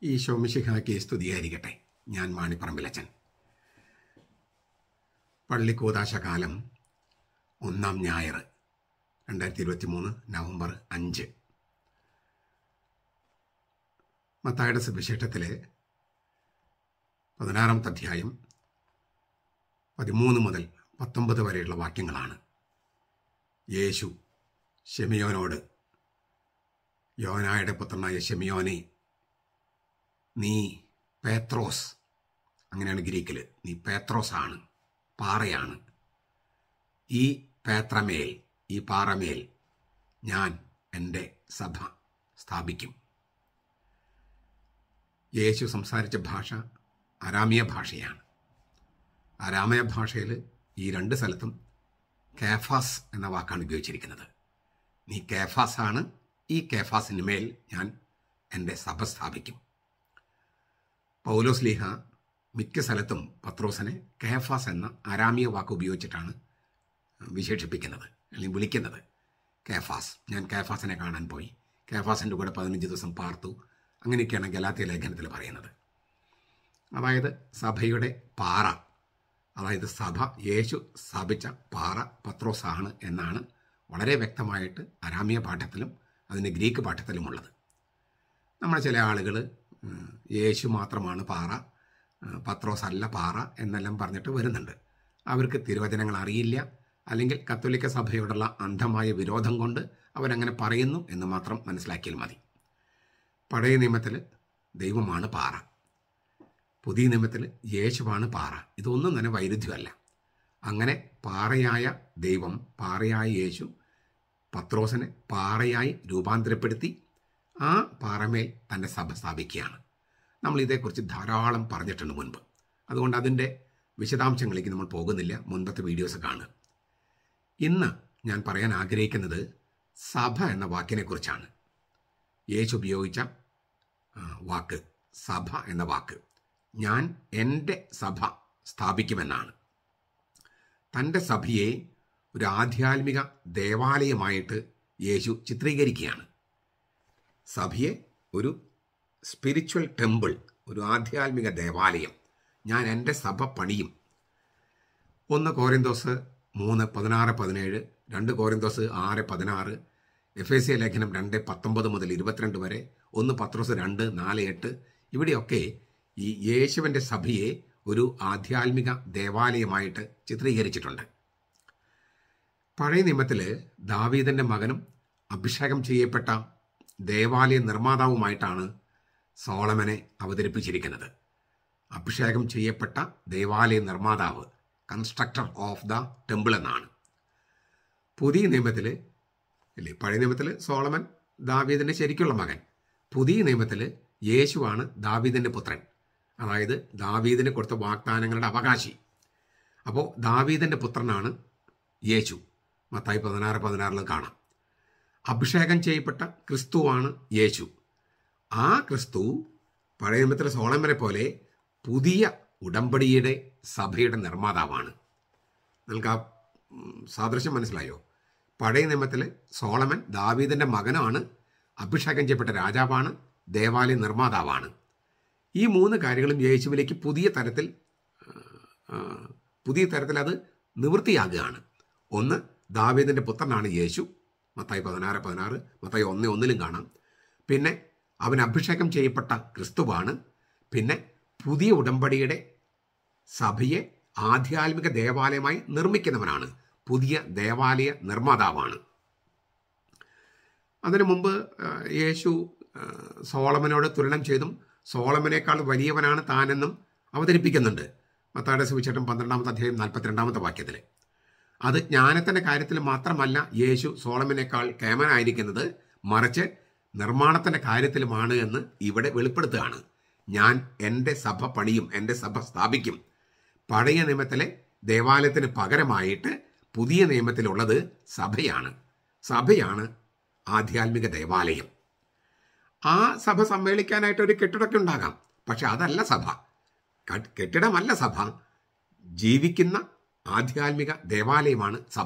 ഈശോ മിശിഹായ്ക്ക് സ്തുതിയായിരിക്കട്ടെ ഞാൻ മാണിപ്പറമ്പിലച്ചൻ പള്ളിക്കൂതാശകാലം ഒന്നാം ഞായർ രണ്ടായിരത്തി ഇരുപത്തി മൂന്ന് നവംബർ അഞ്ച് മത്തായുടെ സുവിശേഷത്തിലെ പതിനാറാമത്തെ അധ്യായം പതിമൂന്ന് മുതൽ പത്തൊമ്പത് വരെയുള്ള വാക്യങ്ങളാണ് യേശു ഷെമിയോനോട് യോനായുടെ പുത്രനായ ഷെമിയോനെ നീ പേത്രോസ് അങ്ങനെയാണ് ഗ്രീക്കിൽ നീ പേത്രോസ് ആണ് പാറയാണ് ഈ പേത്രമേൽ ഈ പാറമേൽ ഞാൻ എൻ്റെ സഭ സ്ഥാപിക്കും യേശു സംസാരിച്ച ഭാഷ അരാമിയ ഭാഷയാണ് അരാമയ ഭാഷയിൽ ഈ രണ്ട് സ്ഥലത്തും കേഫാസ് എന്ന വാക്കാണ് ഉപയോഗിച്ചിരിക്കുന്നത് നീ കേഫാസ് ആണ് ഈ കേഫാസിന് മേൽ ഞാൻ എൻ്റെ സഭ സ്ഥാപിക്കും പൗലോസ് ലീഹ മിക്ക സ്ഥലത്തും പത്രോസിനെ കേഫാസ് എന്ന അരാമിയ വാക്ക് ഉപയോഗിച്ചിട്ടാണ് വിശേഷിപ്പിക്കുന്നത് അല്ലെങ്കിൽ വിളിക്കുന്നത് കേഫാസ് ഞാൻ കേഫാസിനെ കാണാൻ പോയി കേഫാസിൻ്റെ കൂടെ പതിനഞ്ച് ദിവസം പാർത്തു അങ്ങനെയൊക്കെയാണ് ഗലാത്തിയ ലേഖനത്തിൽ പറയുന്നത് അതായത് സഭയുടെ പാറ അതായത് സഭ യേശു സ്ഥാപിച്ച പാറ പത്രോസാണ് എന്നാണ് വളരെ വ്യക്തമായിട്ട് അരാമിയ പാഠത്തിലും അതിന് ഗ്രീക്ക് പാഠത്തിലുമുള്ളത് നമ്മൾ ചില ആളുകൾ യേശു മാത്രമാണ് പാറ പത്രോസ് അല്ല പാറ എന്നെല്ലാം പറഞ്ഞിട്ട് വരുന്നുണ്ട് അവർക്ക് തിരുവചനങ്ങൾ അറിയില്ല അല്ലെങ്കിൽ കത്തോലിക്ക സഭയോടുള്ള അന്ധമായ വിരോധം കൊണ്ട് അവരങ്ങനെ പറയുന്നു എന്ന് മാത്രം മനസ്സിലാക്കിയാൽ മതി പഴയ നിയമത്തിൽ ദൈവമാണ് പാറ പുതിയ നിയമത്തിൽ യേശുവാണ് പാറ ഇതൊന്നും തന്നെ വൈരുദ്ധ്യമല്ല അങ്ങനെ പാറയായ ദൈവം പാറയായ യേശു പത്രോസിനെ പാറയായി രൂപാന്തരപ്പെടുത്തി ആ പാറമേൽ തൻ്റെ സഭ സ്ഥാപിക്കുകയാണ് നമ്മൾ ഇതേക്കുറിച്ച് ധാരാളം പറഞ്ഞിട്ടുണ്ട് മുൻപ് അതുകൊണ്ട് അതിൻ്റെ വിശദാംശങ്ങളിലേക്ക് നമ്മൾ പോകുന്നില്ല മുൻപത്തെ വീഡിയോസ് കാണുക ഇന്ന് ഞാൻ പറയാൻ ആഗ്രഹിക്കുന്നത് സഭ എന്ന വാക്കിനെക്കുറിച്ചാണ് യേശു ഉപയോഗിച്ച വാക്ക് സഭ എന്ന വാക്ക് ഞാൻ എൻ്റെ സഭ സ്ഥാപിക്കുമെന്നാണ് തൻ്റെ സഭയെ ഒരു ആധ്യാത്മിക ദേവാലയമായിട്ട് യേശു ചിത്രീകരിക്കുകയാണ് സഭയെ ഒരു സ്പിരിച്വൽ ടെമ്പിൾ ഒരു ആധ്യാത്മിക ദേവാലയം ഞാൻ എൻ്റെ സഭ പണിയും ഒന്ന് കോരിന്തോസ് മൂന്ന് പതിനാറ് പതിനേഴ് രണ്ട് കോരിന്തോസ് ആറ് പതിനാറ് എഫ് എസ് സി ലേഖനം രണ്ട് പത്തൊമ്പത് മുതൽ ഇരുപത്തിരണ്ട് വരെ ഒന്ന് പത്രോസ് രണ്ട് നാല് എട്ട് ഇവിടെയൊക്കെ ഈ യേശുവിൻ്റെ സഭയെ ഒരു ആധ്യാത്മിക ദേവാലയമായിട്ട് ചിത്രീകരിച്ചിട്ടുണ്ട് പഴയ നിയമത്തിൽ ദാവീദൻ്റെ മകനും അഭിഷേകം ചെയ്യപ്പെട്ട ദേവാലയ നിർമ്മാതാവുമായിട്ടാണ് സോളമനെ അവതരിപ്പിച്ചിരിക്കുന്നത് അഭിഷേകം ചെയ്യപ്പെട്ട ദേവാലയ നിർമ്മാതാവ് കൺസ്ട്രക്ടർ ഓഫ് ദ ടെമ്പിൾ എന്നാണ് പുതിയ നിയമത്തിൽ അല്ലേ പഴയ നിയമത്തിൽ സോളമൻ ദാവീദിൻ്റെ ശരിക്കുള്ള മകൻ പുതിയ നിയമത്തിൽ യേശുവാണ് ദാവീദിൻ്റെ പുത്രൻ അതായത് ദാവീദിന് കൊടുത്ത വാഗ്ദാനങ്ങളുടെ അവകാശി അപ്പോൾ ദാവീദിൻ്റെ പുത്രനാണ് യേശു മത്തായി പതിനാറ് പതിനാറിൽ കാണാം അഭിഷേകം ചെയ്യപ്പെട്ട ക്രിസ്തുവാണ് യേശു ആ ക്രിസ്തു പഴയ നിയമത്തിലെ സോളമനെ പോലെ പുതിയ ഉടമ്പടിയുടെ സഭയുടെ നിർമ്മാതാവാണ് നിങ്ങൾക്ക് ആ സാദൃശ്യം മനസ്സിലായോ പഴയ നിയമത്തിൽ സോളമൻ ദാവീദിൻ്റെ മകനാണ് അഭിഷേകം ചെയ്യപ്പെട്ട രാജാവാണ് ദേവാലയ നിർമ്മാതാവാണ് ഈ മൂന്ന് കാര്യങ്ങളും യേശുവിലേക്ക് പുതിയ തരത്തിൽ പുതിയ തരത്തിൽ അത് നിവൃത്തിയാകുകയാണ് ഒന്ന് ദാവീദിൻ്റെ പുത്രനാണ് യേശു മത്തായി പതിനാറ് പതിനാറ് മത്തായി ഒന്ന് ഒന്നിലും കാണാം പിന്നെ അവൻ അഭിഷേകം ചെയ്യപ്പെട്ട ക്രിസ്തുവാണ് പിന്നെ പുതിയ ഉടമ്പടിയുടെ സഭയെ ആധ്യാത്മിക ദേവാലയമായി നിർമ്മിക്കുന്നവനാണ് പുതിയ ദേവാലയ നിർമ്മാതാവാണ് അതിനു മുമ്പ് യേശു സോളമനോട് തുലനം ചെയ്തും സോളമനേക്കാൾ വലിയവനാണ് താനെന്നും അവതരിപ്പിക്കുന്നുണ്ട് മത്താടെ സുവിശേഷം പന്ത്രണ്ടാമത്തെ അധ്യായം നാൽപ്പത്തിരണ്ടാമത്തെ വാക്യത്തിൽ അത് ജ്ഞാനത്തിൻ്റെ കാര്യത്തിൽ മാത്രമല്ല യേശു സോളമനേക്കാൾ കേമനായിരിക്കുന്നത് മറിച്ച് നിർമ്മാണത്തിൻ്റെ കാര്യത്തിലുമാണ് എന്ന് ഇവിടെ വെളിപ്പെടുത്തുകയാണ് ഞാൻ എൻ്റെ സഭ പണിയും എൻ്റെ സഭ സ്ഥാപിക്കും പഴയ നിയമത്തിലെ ദേവാലയത്തിന് പകരമായിട്ട് പുതിയ നിയമത്തിലുള്ളത് സഭയാണ് സഭയാണ് ആധ്യാത്മിക ദേവാലയം ആ സഭ സമ്മേളിക്കാനായിട്ട് ഒരു കെട്ടിടമൊക്കെ ഉണ്ടാകാം പക്ഷെ അതല്ല സഭ കെട്ടിടമല്ല സഭ ജീവിക്കുന്ന ആധ്യാത്മിക ദേവാലയമാണ് സഭ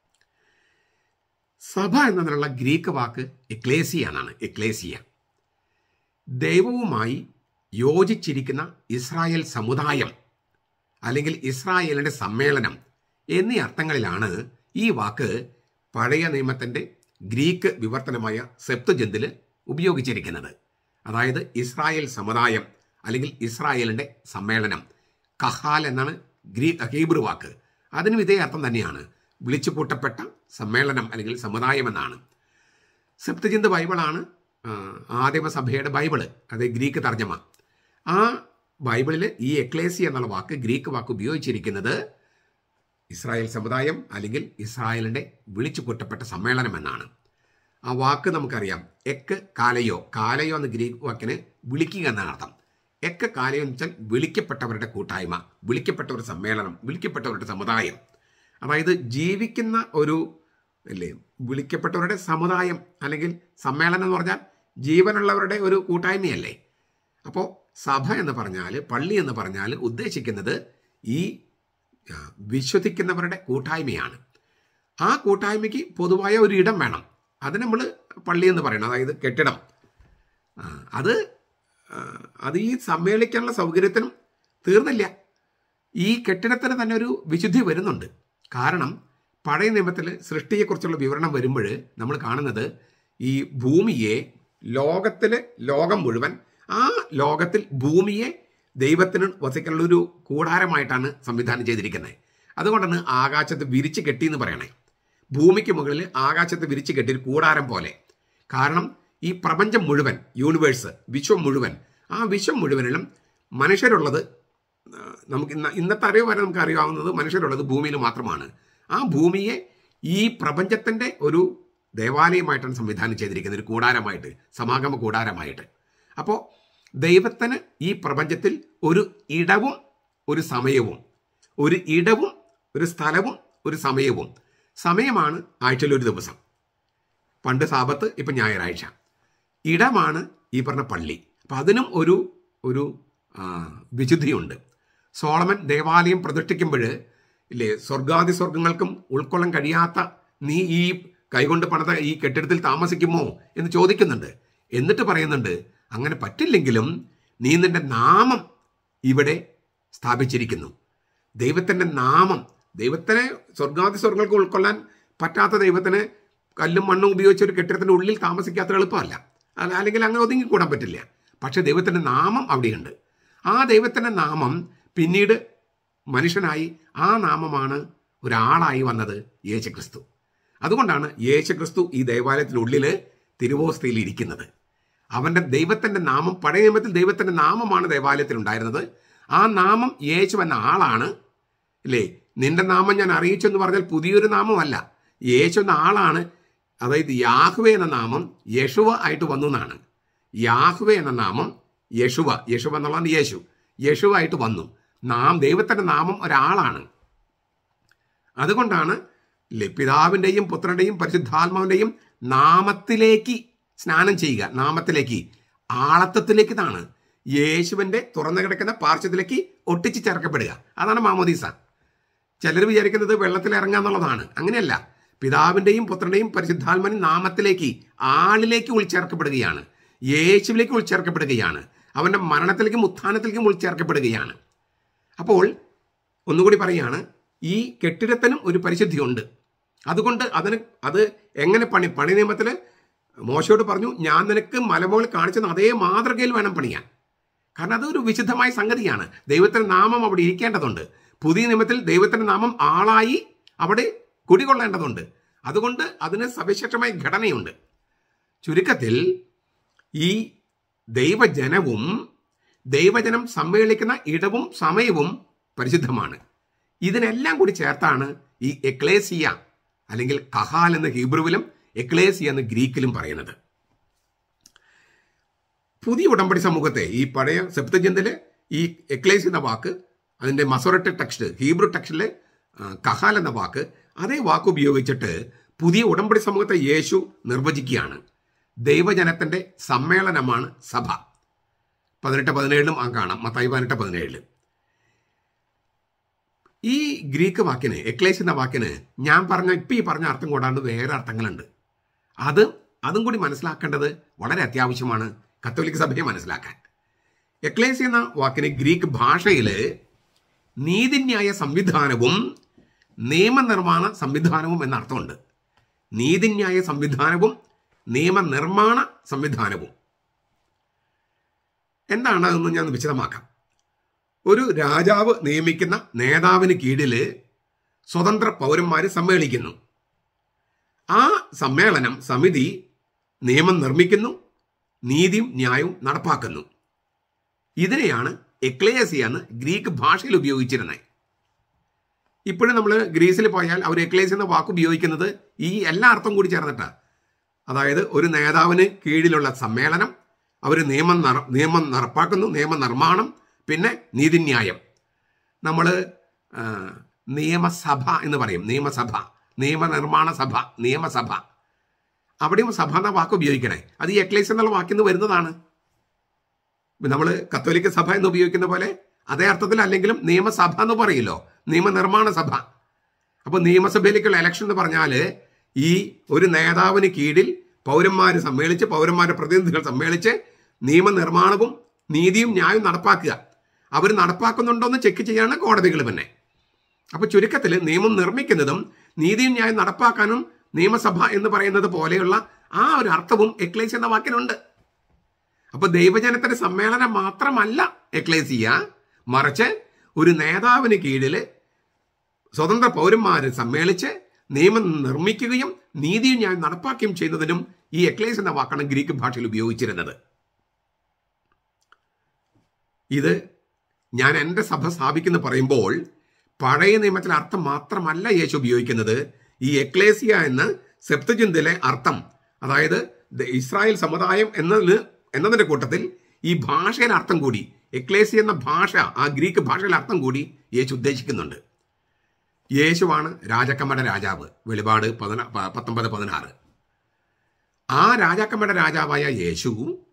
സഭ എന്നതിനുള്ള ഗ്രീക്ക് വാക്ക് എക്ലേസിയ എന്നാണ് എക്ലേസിയ ദൈവവുമായി യോജിച്ചിരിക്കുന്ന ഇസ്രായേൽ സമുദായം അല്ലെങ്കിൽ ഇസ്രായേലിൻ്റെ സമ്മേളനം എന്നീ അർത്ഥങ്ങളിലാണ് ഈ വാക്ക് പഴയ നിയമത്തിൻ്റെ ഗ്രീക്ക് വിവർത്തനമായ സെപ്തുജന്തിൽ ഉപയോഗിച്ചിരിക്കുന്നത് അതായത് ഇസ്രായേൽ സമുദായം അല്ലെങ്കിൽ ഇസ്രായേലിൻ്റെ സമ്മേളനം കഹാൽ എന്നാണ് ഗ്രീ ഹീബ്രു വാക്ക് അതിനും ഇതേ അർത്ഥം തന്നെയാണ് വിളിച്ചു കൂട്ടപ്പെട്ട സമ്മേളനം അല്ലെങ്കിൽ സമുദായം എന്നാണ് സെപ്തജിന്ത് ബൈബിളാണ് ആ, ആദിമസഭയുടെ ബൈബിള് അത് ഗ്രീക്ക് തർജ്ജമ ആ ബൈബിളിൽ ഈ എക്ലേസി എന്നുള്ള വാക്ക് ഗ്രീക്ക് വാക്ക് ഉപയോഗിച്ചിരിക്കുന്നത് ഇസ്രായേൽ സമുദായം അല്ലെങ്കിൽ ഇസ്രായേലിൻ്റെ വിളിച്ചു കൂട്ടപ്പെട്ട സമ്മേളനം എന്നാണ് ആ വാക്ക് നമുക്കറിയാം എക്ക് കാലയോ കാലയോ എന്ന ഗ്രീക്ക് വാക്കിന് വിളിക്കുക എന്നാണ് അർത്ഥം എക്ക് കാലയോ എന്ന് വെച്ചാൽ വിളിക്കപ്പെട്ടവരുടെ കൂട്ടായ്മ വിളിക്കപ്പെട്ടവരുടെ സമ്മേളനം വിളിക്കപ്പെട്ടവരുടെ സമുദായം അതായത് ജീവിക്കുന്ന ഒരു അല്ലേ വിളിക്കപ്പെട്ടവരുടെ സമുദായം അല്ലെങ്കിൽ സമ്മേളനം എന്ന് പറഞ്ഞാൽ ജീവനുള്ളവരുടെ ഒരു കൂട്ടായ്മയല്ലേ അപ്പോൾ സഭ എന്ന് പറഞ്ഞാൽ പള്ളി എന്ന് പറഞ്ഞാൽ ഉദ്ദേശിക്കുന്നത് ഈ ആ, വിശ്വസിക്കുന്നവരുടെ കൂട്ടായ്മയാണ് ആ കൂട്ടായ്മയ്ക്ക് പൊതുവായ ഒരു ഇടം വേണം അത് നമ്മൾ പള്ളി എന്ന് പറയണം അതായത് കെട്ടിടം ആ, അത് ആ, അത് ഈ സമ്മേളിക്കാനുള്ള സൗകര്യത്തിനും തീർന്നില്ല ഈ കെട്ടിടത്തിന് തന്നെ ഒരു വിശുദ്ധി വരുന്നുണ്ട് കാരണം പഴയ നിയമത്തിൽ സൃഷ്ടിയെക്കുറിച്ചുള്ള വിവരണം വരുമ്പോൾ നമ്മൾ കാണുന്നത് ഈ ഭൂമിയെ ലോകത്തിലെ ലോകം മുഴുവൻ ആ ലോകത്തിൽ ഭൂമിയെ ദൈവത്തിന് വസിക്കാനുള്ള ഒരു കൂടാരമായിട്ടാണ് സംവിധാനം ചെയ്തിരിക്കുന്നത് അതുകൊണ്ടാണ് ആകാശത്ത് വിരിച്ച് കെട്ടി എന്ന് പറയണേ ഭൂമിക്ക് മുകളിൽ ആകാശത്ത് വിരിച്ച് കെട്ടി ഒരു കൂടാരം പോലെ കാരണം ഈ പ്രപഞ്ചം മുഴുവൻ യൂണിവേഴ്സ് വിശ്വം മുഴുവൻ ആ വിശ്വം മുഴുവനിലും മനുഷ്യരുള്ളത് ആ, നമുക്ക് ഇന്ന ഇന്നത്തെ അറിവ് വരെ നമുക്ക് അറിയാവുന്നത് മനുഷ്യരുള്ളത് ഭൂമിയിൽ മാത്രമാണ് ആ ഭൂമിയെ ഈ പ്രപഞ്ചത്തിൻ്റെ ഒരു ദേവാലയമായിട്ടാണ് സംവിധാനം ചെയ്തിരിക്കുന്നത് ഒരു കൂടാരമായിട്ട് സമാഗമ കൂടാരമായിട്ട് അപ്പോൾ ദൈവത്തിന് ഈ പ്രപഞ്ചത്തിൽ ഒരു ഇടവും ഒരു സമയവും ഒരു ഇടവും ഒരു സ്ഥലവും ഒരു സമയവും സമയമാണ് ആഴ്ചയിൽ ഒരു ദിവസം പണ്ട് സാപത്ത് ഇപ്പം ഞായറാഴ്ച ഇടമാണ് ഈ പറഞ്ഞ പള്ളി അപ്പം അതിനും ഒരു ഒരു ആ, വിശുദ്ധിയുണ്ട് സോളമൻ ദേവാലയം പ്രതിഷ്ഠിക്കുമ്പോൾ ഇല്ലേ സ്വർഗാദി സ്വർഗങ്ങൾക്കും ഉൾക്കൊള്ളാൻ കഴിയാത്ത നീ ഈ കൈകൊണ്ട് പണിത ഈ കെട്ടിടത്തിൽ താമസിക്കുമോ എന്ന് ചോദിക്കുന്നുണ്ട് എന്നിട്ട് പറയുന്നുണ്ട് അങ്ങനെ പറ്റില്ലെങ്കിലും നീ നിന്റെ നാമം ഇവിടെ സ്ഥാപിച്ചിരിക്കുന്നു ദൈവത്തിൻ്റെ നാമം ദൈവത്തിനെ സ്വർഗാദി സ്വർഗങ്ങൾക്ക് ഉൾക്കൊള്ളാൻ പറ്റാത്ത ദൈവത്തിന് കല്ലും മണ്ണും ഉപയോഗിച്ച് ഒരു കെട്ടിടത്തിൻ്റെ ഉള്ളിൽ താമസിക്കാത്ത എളുപ്പമല്ല അല്ല അല്ലെങ്കിൽ അങ്ങനെ ഒതുങ്ങിക്കൂടാൻ പറ്റില്ല പക്ഷെ ദൈവത്തിൻ്റെ നാമം അവിടെയുണ്ട് ആ ദൈവത്തിൻ്റെ നാമം പിന്നീട് മനുഷ്യനായി ആ നാമമാണ് ഒരാളായി വന്നത് യേശുക്രിസ്തു അതുകൊണ്ടാണ് യേശുക്രിസ്തു ഈ ദേവാലയത്തിനുള്ളിൽ തിരുവോസ്തയിൽ ഇരിക്കുന്നത് അവൻ്റെ ദൈവത്തിൻ്റെ നാമം പഴയ നിയമത്തിൽ ദൈവത്തിൻ്റെ നാമമാണ് ദേവാലയത്തിൽ ഉണ്ടായിരുന്നത് ആ നാമം യേശു എന്ന ആളാണ് ഇല്ലേ നിന്റെ നാമം ഞാൻ അറിയിച്ചു എന്ന് പറഞ്ഞാൽ പുതിയൊരു നാമമല്ല യേശു എന്ന ആളാണ് അതായത് യാഹ്വേ എന്ന നാമം യശുവ ആയിട്ട് വന്നു എന്നാണ് യാഹ്വേ എന്ന നാമം യശുവ യശുവ എന്നുള്ളതാണ് യേശു യശുവ ആയിട്ട് വന്നു നാം ദൈവത്തിൻ്റെ നാമം ഒരാളാണ് അതുകൊണ്ടാണ് ഇല്ലേ, പിതാവിൻ്റെയും പുത്രൻ്റെയും പരിശുദ്ധാത്മാവിൻ്റെയും നാമത്തിലേക്ക് സ്നാനം ചെയ്യുക നാമത്തിലേക്ക് ആളത്വത്തിലേക്ക് ഇതാണ് യേശുവിൻ്റെ തുറന്നു കിടക്കുന്ന പാർശ്വത്തിലേക്ക് ഒട്ടിച്ച് ചേർക്കപ്പെടുക അതാണ് മാമോദീസ ചിലർ വിചാരിക്കുന്നത് വെള്ളത്തിൽ ഇറങ്ങുക എന്നുള്ളതാണ് അങ്ങനെയല്ല പിതാവിൻ്റെയും പുത്രൻ്റെയും പരിശുദ്ധാത്മാവിൻ്റെ നാമത്തിലേക്ക് ആളിലേക്ക് ഉൾച്ചേർക്കപ്പെടുകയാണ് യേശുവിലേക്ക് ഉൾച്ചേർക്കപ്പെടുകയാണ് അവൻ്റെ മരണത്തിലേക്കും ഉത്ഥാനത്തിലേക്കും ഉൾച്ചേർക്കപ്പെടുകയാണ് അപ്പോൾ ഒന്നുകൂടി പറയുകയാണ് ഈ കെട്ടിടത്തിനും ഒരു പരിശുദ്ധിയുണ്ട് അതുകൊണ്ട് അതിന് അത് എങ്ങനെ പണി പണി നിയമത്തിൽ മോശയോട് പറഞ്ഞു ഞാൻ നിനക്ക് മലമുകളിൽ കാണിച്ചത് അതേ മാതൃകയിൽ വേണം പണിയാൻ കാരണം അതൊരു വിശുദ്ധമായ സംഗതിയാണ് ദൈവത്തിൻ്റെ നാമം അവിടെ ഇരിക്കേണ്ടതുണ്ട് പുതിയ നിയമത്തിൽ ദൈവത്തിൻ്റെ നാമം ആളായി അവിടെ കുടികൊള്ളേണ്ടതുണ്ട് അതുകൊണ്ട് അതിന് സവിശേഷമായ ഘടനയുണ്ട് ചുരുക്കത്തിൽ ഈ ദൈവജനവും ദൈവജനം സമ്മേളിക്കുന്ന ഇടവും സമയവും പരിശുദ്ധമാണ് ഇതിനെല്ലാം കൂടി ചേർത്താണ് ഈ എക്ലേസിയ അല്ലെങ്കിൽ കഹാൽ എന്ന ഹീബ്രുവിലും എക്ലേസിയ എന്ന് ഗ്രീക്കിലും പറയുന്നത് പുതിയ ഉടമ്പടി സമൂഹത്തെ ഈ പഴയ സെപ്തജന്തിലെ ഈ എക്ലേസ് എന്ന വാക്ക് അതിൻ്റെ മസോറട്ട് ടെക്സ്റ്റ് ഹീബ്രു ടെക്സ്റ്റിലെ ആ, കഹാൽ എന്ന വാക്ക് അതേ വാക്ക് ഉപയോഗിച്ചിട്ട് പുതിയ ഉടമ്പടി സമൂഹത്തെ യേശു നിർവചിക്കുകയാണ് ദൈവജനത്തിൻ്റെ സമ്മേളനമാണ് സഭ പതിനെട്ട് പതിനേഴിലും ആ കാണാം മത്തായി പതിനെട്ട് പതിനേഴില് ഈ ഗ്രീക്ക് വാക്കിന് എക്ലേസ് എന്ന വാക്കിന് ഞാൻ പറഞ്ഞ ഇപ്പം ഈ പറഞ്ഞ അർത്ഥം കൂടാണ്ട് വേറെ അർത്ഥങ്ങളുണ്ട് അത് അതും കൂടി മനസ്സിലാക്കേണ്ടത് വളരെ അത്യാവശ്യമാണ് കത്തോലിക്ക സഭയെ മനസ്സിലാക്കാൻ എക്ലേസി എന്ന വാക്കിന് ഗ്രീക്ക് ഭാഷയിൽ നീതിന്യായ സംവിധാനവും നിയമനിർമ്മാണ സംവിധാനവും എന്ന അർത്ഥമുണ്ട് നീതിന്യായ സംവിധാനവും നിയമനിർമ്മാണ സംവിധാനവും എന്താണ് അതെന്ന് ഞാൻ വിശദമാക്കാം ഒരു രാജാവ് നിയമിക്കുന്ന നേതാവിന് കീഴിൽ സ്വതന്ത്ര പൗരന്മാർ സമ്മേളിക്കുന്നു ആ സമ്മേളനം സമിതി നിയമം നിർമ്മിക്കുന്നു നീതിയും ന്യായവും നടപ്പാക്കുന്നു ഇതിനെയാണ് എക്ലേസിയ എന്ന് ഗ്രീക്ക് ഭാഷയിൽ ഉപയോഗിച്ചിരുന്നത് ഇപ്പോഴും നമ്മൾ ഗ്രീസിൽ പോയാൽ അവർ എക്ലേസ് എന്ന വാക്ക് ഉപയോഗിക്കുന്നത് ഈ എല്ലാ അർത്ഥം കൂടി ചേർന്നിട്ടാണ് അതായത് ഒരു നേതാവിന് കീഴിലുള്ള സമ്മേളനം അവർ നിയമം നട നിയമം നടപ്പാക്കുന്നു നിയമനിർമ്മാണം പിന്നെ നീതിന്യായം നമ്മൾ നിയമസഭ എന്ന് പറയും നിയമസഭ നിയമനിർമ്മാണ സഭ നിയമസഭ അവിടെയും സഭ എന്ന വാക്ക് ഉപയോഗിക്കണേ അത് ഈ എക്ലേസ് എന്നുള്ള വാക്കിൽ നിന്ന് വരുന്നതാണ് നമ്മൾ കത്തോലിക്ക സഭ എന്ന് ഉപയോഗിക്കുന്ന പോലെ അതേ അർത്ഥത്തിൽ അല്ലെങ്കിലും നിയമസഭ എന്ന് പറയില്ലോ നിയമനിർമ്മാണ സഭ അപ്പോൾ നിയമസഭയിലേക്കുള്ള ഇലക്ഷൻ എന്ന് പറഞ്ഞാൽ ഈ ഒരു നേതാവിന് കീഴിൽ പൗരന്മാർ സമ്മേളിച്ച് പൗരന്മാരുടെ പ്രതിനിധികൾ സമ്മേളിച്ച് നിയമനിർമ്മാണവും നീതിയും ന്യായവും നടപ്പാക്കുക അവർ നടപ്പാക്കുന്നുണ്ടോ എന്ന് ചെക്ക് ചെയ്യാണ് കോടതികൾ തന്നെ അപ്പോൾ ചുരുക്കത്തിൽ നിയമം നിർമ്മിക്കുന്നതും നീതിയും ന്യായം നടപ്പാക്കാനും നിയമസഭ എന്ന് പറയുന്നത് പോലെയുള്ള ആ ഒരു അർത്ഥവും എക്ലേസ് എന്ന വാക്കിനുണ്ട് അപ്പൊ ദൈവജനത്തിന്റെ സമ്മേളനം മാത്രമല്ല എക്ലേസിയ മറിച്ച് ഒരു നേതാവിന് കീഴിൽ സ്വതന്ത്ര പൗരന്മാർ സമ്മേളിച്ച് നിയമം നിർമ്മിക്കുകയും നീതിയും ന്യായം നടപ്പാക്കുകയും ചെയ്യുന്നതിനും ഈ എക്ലേസ് എന്ന വാക്കാണ് ഗ്രീക്ക് ഭാഷയിൽ ഉപയോഗിച്ചിരുന്നത് ഇത് ഞാൻ എൻ്റെ സഭ സ്ഥാപിക്കുന്നു പറയുമ്പോൾ പഴയ നിയമത്തിലെ അർത്ഥം മാത്രമല്ല യേശു ഉപയോഗിക്കുന്നത് ഈ എക്ലേസിയ എന്ന സെപ്തജിന്തിലെ അർത്ഥം അതായത് ഇസ്രായേൽ സമുദായം എന്നതിന് എന്നതിന്റെ കൂട്ടത്തിൽ ഈ ഭാഷയിലെ അർത്ഥം കൂടി എക്ലേസി എന്ന ഭാഷ ആ ഗ്രീക്ക് ഭാഷയിലെ അർത്ഥം കൂടി യേശു ഉദ്ദേശിക്കുന്നുണ്ട് യേശുവാണ് രാജാക്കന്മാരുടെ രാജാവ് വെളിപാട് പതിന പത്തൊമ്പത് പതിനാറ് ആ രാജാക്കന്മാരുടെ രാജാവായ യേശു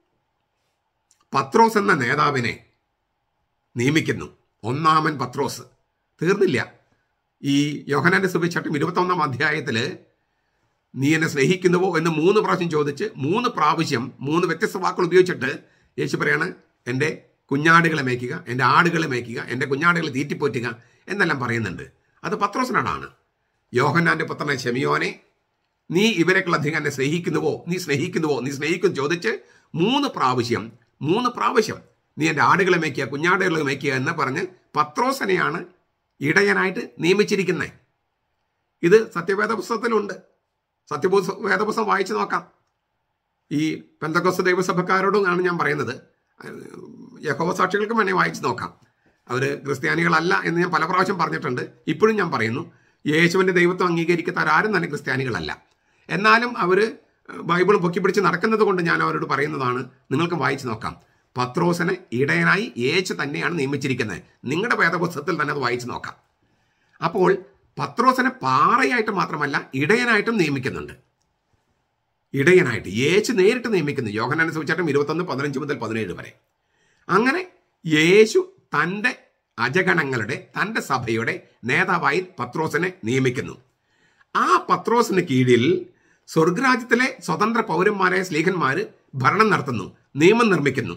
പത്രോസ് എന്ന നേതാവിനെ നിയമിക്കുന്നു ഒന്നാമൻ പത്രോസ് തീർന്നില്ല ഈ യോഹനാന്റെ സുവിശേഷം ഇരുപത്തൊന്നാം അധ്യായത്തിൽ നീ എന്നെ സ്നേഹിക്കുന്നുവോ എന്ന് മൂന്ന് പ്രാവശ്യം ചോദിച്ച് മൂന്ന് പ്രാവശ്യം മൂന്ന് വ്യത്യസ്ത വാക്കുകൾ ഉപയോഗിച്ചിട്ട് യേശു പറയാണ് എൻ്റെ കുഞ്ഞാടുകളെ മേയ്ക്കുക എൻ്റെ ആടുകളെ മേയ്ക്കുക എൻ്റെ കുഞ്ഞാടുകളെ തീറ്റിപ്പോറ്റുക എന്നെല്ലാം പറയുന്നുണ്ട് അത് പത്രോസിനോടാണ് യോഹന്നാന്റെ പുത്രനെ ഷെമിയോനെ നീ ഇവരെക്കുള്ള അധികം എന്നെ സ്നേഹിക്കുന്നുവോ നീ സ്നേഹിക്കുന്നുവോ നീ സ്നേഹിക്കും ചോദിച്ച് മൂന്ന് പ്രാവശ്യം മൂന്ന് പ്രാവശ്യം നീ എൻ്റെ ആടുകളെ മേയ്ക്കുക കുഞ്ഞാടുകളെ മേയ്ക്കുക എന്ന് പറഞ്ഞ് പത്രോസനെയാണ് ഇടയനായിട്ട് നിയമിച്ചിരിക്കുന്നത് ഇത് സത്യവേദ പുസ്തകത്തിലുണ്ട് സത്യപുസ്ത വേദപുസ്തകം വായിച്ചു നോക്കാം ഈ പെന്തക്കോസ് ദൈവസഭക്കാരോടും ആണ് ഞാൻ പറയുന്നത് യഹോവ സാക്ഷികൾക്കും വേണേൽ വായിച്ചു നോക്കാം അവർ ക്രിസ്ത്യാനികളല്ല എന്ന് ഞാൻ പല പ്രാവശ്യം പറഞ്ഞിട്ടുണ്ട് ഇപ്പോഴും ഞാൻ പറയുന്നു യേശുവിൻ്റെ ദൈവത്വം അംഗീകരിക്കാത്തവരാരും തന്നെ ക്രിസ്ത്യാനികളല്ല എന്നാലും അവർ ബൈബിൾ പൊക്കി പിടിച്ച് നടക്കുന്നത് കൊണ്ട് ഞാൻ അവരോട് പറയുന്നതാണ് നിങ്ങൾക്ക് വായിച്ചു നോക്കാം പത്രോസിനെ ഇടയനായി യേശു തന്നെയാണ് നിയമിച്ചിരിക്കുന്നത് നിങ്ങളുടെ വേദപുസ്തകത്തിൽ തന്നെ അത് വായിച്ചു നോക്കാം അപ്പോൾ പത്രോസിനെ പാറയായിട്ട് മാത്രമല്ല ഇടയനായിട്ടും നിയമിക്കുന്നുണ്ട് ഇടയനായിട്ട് യേശു നേരിട്ട് നിയമിക്കുന്നു യോഹനാനെ സൂചിച്ചാട്ടും ഇരുപത്തൊന്ന് പതിനഞ്ച് മുതൽ പതിനേഴ് വരെ അങ്ങനെ യേശു തൻ്റെ അജഗണങ്ങളുടെ തൻ്റെ സഭയുടെ നേതാവായി പത്രോസിനെ നിയമിക്കുന്നു ആ പത്രോസിന് കീഴിൽ സ്വർഗരാജ്യത്തിലെ സ്വതന്ത്ര പൗരന്മാരായ സ്ലീഹന്മാര് ഭരണം നടത്തുന്നു നിയമം നിർമ്മിക്കുന്നു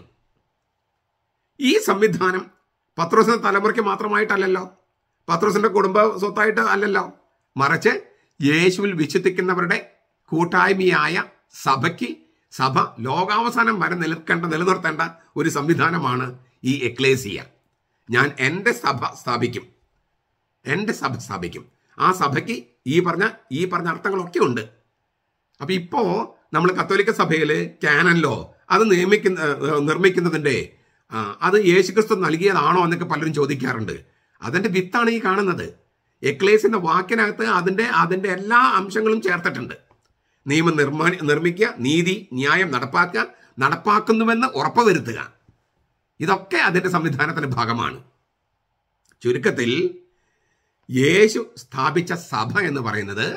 ഈ സംവിധാനം പത്രോസിന്റെ തലമുറയ്ക്ക് മാത്രമായിട്ടല്ലല്ലോ പത്രോസിന്റെ കുടുംബ സ്വത്തായിട്ട് അല്ലല്ലോ മറിച്ച് യേശുവിൽ വിശ്വസിക്കുന്നവരുടെ കൂട്ടായ്മയായ സഭയ്ക്ക് സഭ ലോകാവസാനം വരെ നിലനിൽക്കേണ്ട നിലനിർത്തേണ്ട ഒരു സംവിധാനമാണ് ഈ എക്ലേസിയ ഞാൻ എൻ്റെ സഭ സ്ഥാപിക്കും എൻ്റെ സഭ സ്ഥാപിക്കും ആ സഭയ്ക്ക് ഈ പറഞ്ഞ ഈ പറഞ്ഞ അർത്ഥങ്ങളൊക്കെ ഉണ്ട് അപ്പൊ ഇപ്പോ നമ്മൾ കത്തോലിക്ക സഭയിൽ ക്യാനല്ലോ അത് നിയമിക്കുന്ന നിർമ്മിക്കുന്നതിൻ്റെ അത് യേശുക്രിസ്തു നൽകിയതാണോ എന്നൊക്കെ പലരും ചോദിക്കാറുണ്ട് അതിന്റെ വിത്താണ് ഈ കാണുന്നത് എക്ലേസിന്റെ വാക്കിനകത്ത് അതിന്റെ അതിന്റെ എല്ലാ അംശങ്ങളും ചേർത്തിട്ടുണ്ട് നിയമം നിർമ്മാ നിർമ്മിക്കുക നീതി ന്യായം നടപ്പാക്കുക നടപ്പാക്കുന്നുവെന്ന് ഉറപ്പുവരുത്തുക ഇതൊക്കെ അതിന്റെ സംവിധാനത്തിന്റെ ഭാഗമാണ് ചുരുക്കത്തിൽ യേശു സ്ഥാപിച്ച സഭ എന്ന് പറയുന്നത്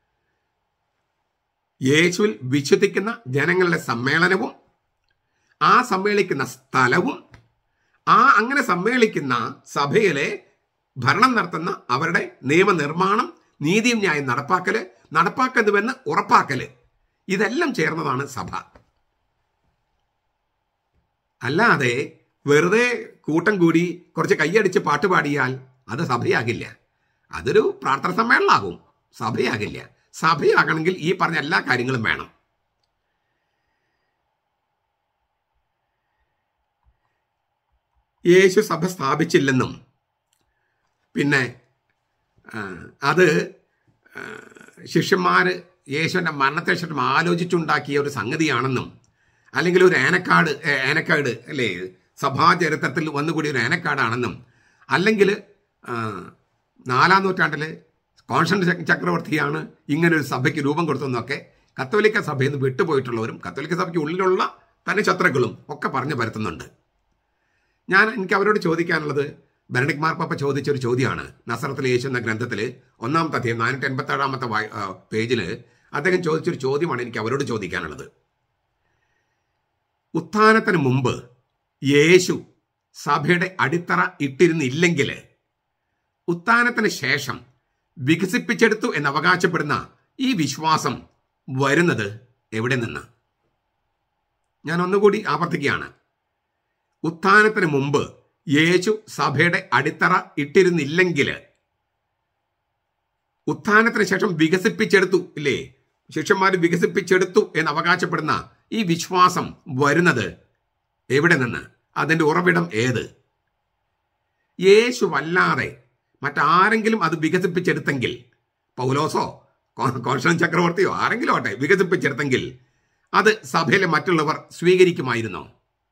യേശുവിൽ വിശ്വസിക്കുന്ന ജനങ്ങളുടെ സമ്മേളനവും ആ സമ്മേളിക്കുന്ന സ്ഥലവും ആ അങ്ങനെ സമ്മേളിക്കുന്ന സഭയിലെ ഭരണം നടത്തുന്ന അവരുടെ നിയമനിർമ്മാണം നീതിയും ന്യായം നടപ്പാക്കല് നടപ്പാക്കുന്നുവെന്ന് ഉറപ്പാക്കല് ഇതെല്ലാം ചേർന്നതാണ് സഭ അല്ലാതെ വെറുതെ കൂട്ടം കൂടി കുറച്ച് കൈയടിച്ച് പാട്ട് പാടിയാൽ അത് സഭയാകില്ല അതൊരു പ്രാർത്ഥന സമ്മേളനമാകും സഭയാകില്ല സഭയാകണമെങ്കിൽ ഈ പറഞ്ഞ എല്ലാ കാര്യങ്ങളും വേണം യേശു സഭ സ്ഥാപിച്ചില്ലെന്നും പിന്നെ ആ, അത് ആ, ശിഷ്യന്മാർ യേശുവിൻ്റെ മരണത്തെ ശേഷം ആലോചിച്ചുണ്ടാക്കിയ ഒരു സംഗതിയാണെന്നും അല്ലെങ്കിൽ ഒരു ഏനക്കാട് ഏ, ഏനക്കാട് അല്ലേ സഭാചരിത്രത്തിൽ വന്നുകൂടിയ ഒരു ഏനക്കാടാണെന്നും അല്ലെങ്കിൽ ആ, നാലാം നൂറ്റാണ്ടിൽ കോൺസ്റ്റന്റ് ചക്രവർത്തിയാണ് ഇങ്ങനെ ഒരു സഭയ്ക്ക് രൂപം കൊടുത്തതെന്നൊക്കെ കത്തോലിക്ക സഭയിൽ നിന്ന് വിട്ടുപോയിട്ടുള്ളവരും കത്തോലിക്ക സഭയ്ക്ക് ഉള്ളിലുള്ള തന്നെ ശത്രുക്കളും ഒക്കെ പറഞ്ഞു പരത്തുന്നുണ്ട് ഞാൻ എനിക്ക് അവരോട് ചോദിക്കാനുള്ളത് ബെനഡിക് മാർപ്പാപ്പ ചോദിച്ച ഒരു ചോദ്യമാണ് നസറത്തിൽ യേശു എന്ന ഗ്രന്ഥത്തിൽ ഒന്നാമത്തെ അധ്യായം നാനൂറ്റി എൺപത്തി ഏഴാമത്തെ പേജിൽ അദ്ദേഹം ചോദിച്ചൊരു ചോദ്യമാണ് എനിക്ക് അവരോട് ചോദിക്കാനുള്ളത് ഉത്ഥാനത്തിന് മുമ്പ് യേശു സഭയുടെ അടിത്തറ ഇട്ടിരുന്നില്ലെങ്കിൽ ഉത്ഥാനത്തിന് ശേഷം വികസിപ്പിച്ചെടുത്തു എന്ന് അവകാശപ്പെടുന്ന ഈ വിശ്വാസം വരുന്നത് എവിടെ നിന്ന് ഞാൻ ഒന്നുകൂടി ആവർത്തിക്കുകയാണ് ഉത്ഥാനത്തിന് മുമ്പ് യേശു സഭയുടെ അടിത്തറ ഇട്ടിരുന്നില്ലെങ്കിൽ ഉത്ഥാനത്തിന് ശേഷം വികസിപ്പിച്ചെടുത്തു ഇല്ലേ ശിഷ്യന്മാർ വികസിപ്പിച്ചെടുത്തു എന്ന് അവകാശപ്പെടുന്ന ഈ വിശ്വാസം വരുന്നത് എവിടെ നിന്ന് അതിന്റെ ഉറവിടം ഏത് യേശു വല്ലാതെ മറ്റാരെങ്കിലും അത് വികസിപ്പിച്ചെടുത്തെങ്കിൽ പൗലോസോ കോ- കോൺസ്റ്റൻ ചക്രവർത്തിയോ ആരെങ്കിലും ആട്ടെ വികസിപ്പിച്ചെടുത്തെങ്കിൽ അത് സഭയിലെ മറ്റുള്ളവർ സ്വീകരിക്കുമായിരുന്നോ